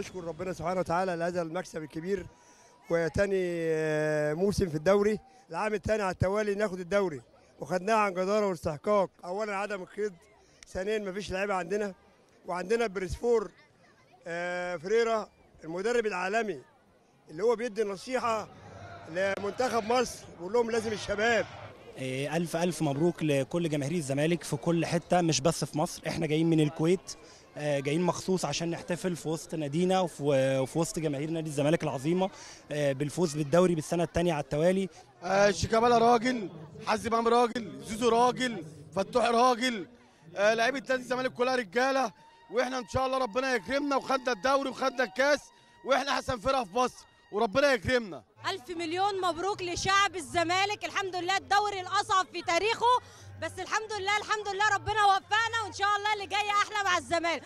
بنشكر ربنا سبحانه وتعالى لهذا المكسب الكبير وتاني آه، موسم في الدوري العام الثاني على التوالي ناخد الدوري وخدناها عن جداره واستحقاق اولا عدم القيد ثانيا مفيش لعيبه عندنا وعندنا بريسفور آه، فريرا المدرب العالمي اللي هو بيدي نصيحه لمنتخب مصر بيقول لهم لازم الشباب إيه، ألف ألف مبروك لكل جماهير الزمالك في كل حتة مش بس في مصر احنا جايين من الكويت آه، جايين مخصوص عشان نحتفل في وسط نادينا وفي وفي وسط جماهير نادي الزمالك العظيمه آه، بالفوز بالدوري بالسنه الثانيه على التوالي آه شيكابالا راجل حازم امام راجل زيزو راجل فتوح راجل آه لعيبه نادي الزمالك كلها رجاله واحنا ان شاء الله ربنا يكرمنا وخدنا الدوري وخدنا الكاس واحنا احسن فرقه في مصر وربنا يكرمنا ألف مليون مبروك لشعب الزمالك الحمد لله الدوري الأصعب في تاريخه بس الحمد لله الحمد لله ربنا وفقنا وإن شاء الله اللي جاي أحلى مع الزمالك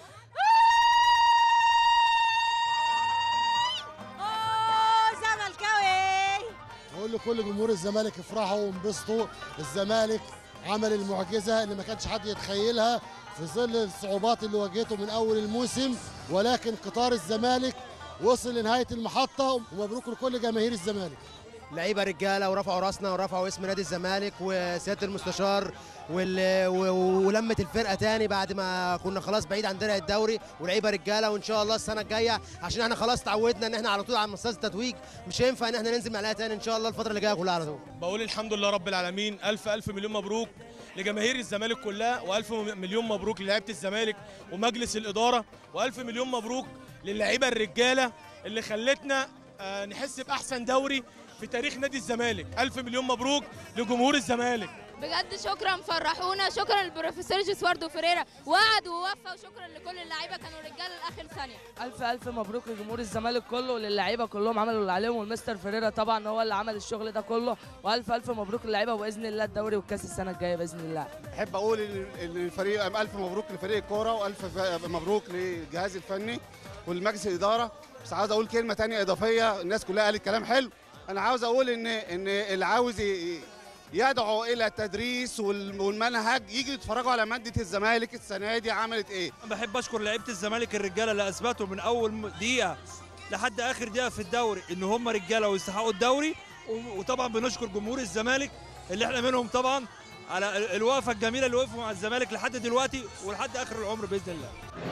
أوه زملكاوي بقول لكل جمهور الزمالك افرحوا وانبسطوا الزمالك عمل المعجزه اللي ما كانش حد يتخيلها في ظل الصعوبات اللي واجهته من اول الموسم ولكن قطار الزمالك وصل لنهايه المحطه ومبروك لكل جماهير الزمالك لعيبه رجاله ورفعوا راسنا ورفعوا اسم نادي الزمالك وسياده المستشار وال... و- ولمت الفرقه تاني بعد ما كنا خلاص بعيد عن درع الدوري ولعيبه رجاله وان شاء الله السنه الجايه عشان احنا خلاص تعودنا ان احنا على طول على مسار التتويج مش هينفع ان احنا ننزل عليها تاني ان شاء الله الفتره اللي جايه كلها على طول بقول الحمد لله رب العالمين ألف ألف مليون مبروك لجماهير الزمالك كلها وألف مليون مبروك للعيبة الزمالك ومجلس الإدارة وألف مليون مبروك للعيبة الرجالة اللي خلتنا آه، نحس بأحسن دوري في تاريخ نادي الزمالك ألف مليون مبروك لجمهور الزمالك بجد شكرا فرحونا شكرا للبروفيسور جيسواردو فيريرا وعد ووفى وشكرا لكل اللعيبه كانوا رجاله لاخر ثانيه ألف ألف مبروك لجمهور الزمالك كله وللعيبة كلهم عملوا اللي عليهم والمستر فيريرا طبعا هو اللي عمل الشغل ده كله وألف ألف مبروك للعيبة وبإذن الله الدوري والكاس السنة الجاية بإذن الله احب اقول ال- ال- الفريق الف مبروك لفريق الكوره والف ف- مبروك للجهاز الفني والمجلس الاداره بس عاوز اقول كلمه تانية اضافيه الناس كلها قالت كلام حلو انا عاوز اقول ان ان اللي عاوز ي- يدعو الى التدريس وال- والمنهج يجي يتفرجوا على ماده الزمالك السنه دي عملت ايه بحب اشكر لعيبه الزمالك الرجاله اللي اثبتوا من اول م- دقيقه لحد اخر دقيقه في الدوري ان هم رجاله ويستحقوا الدوري و- وطبعا بنشكر جمهور الزمالك اللي احنا منهم طبعا على ال- الوقفه الجميله اللي وقفوا مع الزمالك لحد دلوقتي ولحد اخر العمر باذن الله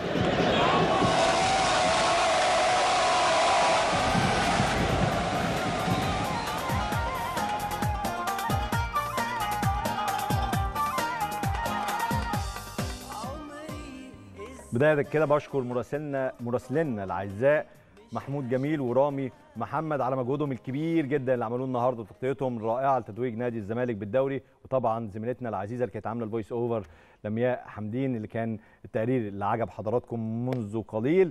بداية كده بشكر مراسلنا مراسلنا الاعزاء محمود جميل ورامي محمد على مجهودهم الكبير جدا اللي عملوه النهارده وتغطيتهم الرائعه لتتويج نادي الزمالك بالدوري وطبعا زميلتنا العزيزه اللي كانت عامله الفويس اوفر لمياء حمدين اللي كان التقرير اللي عجب حضراتكم منذ قليل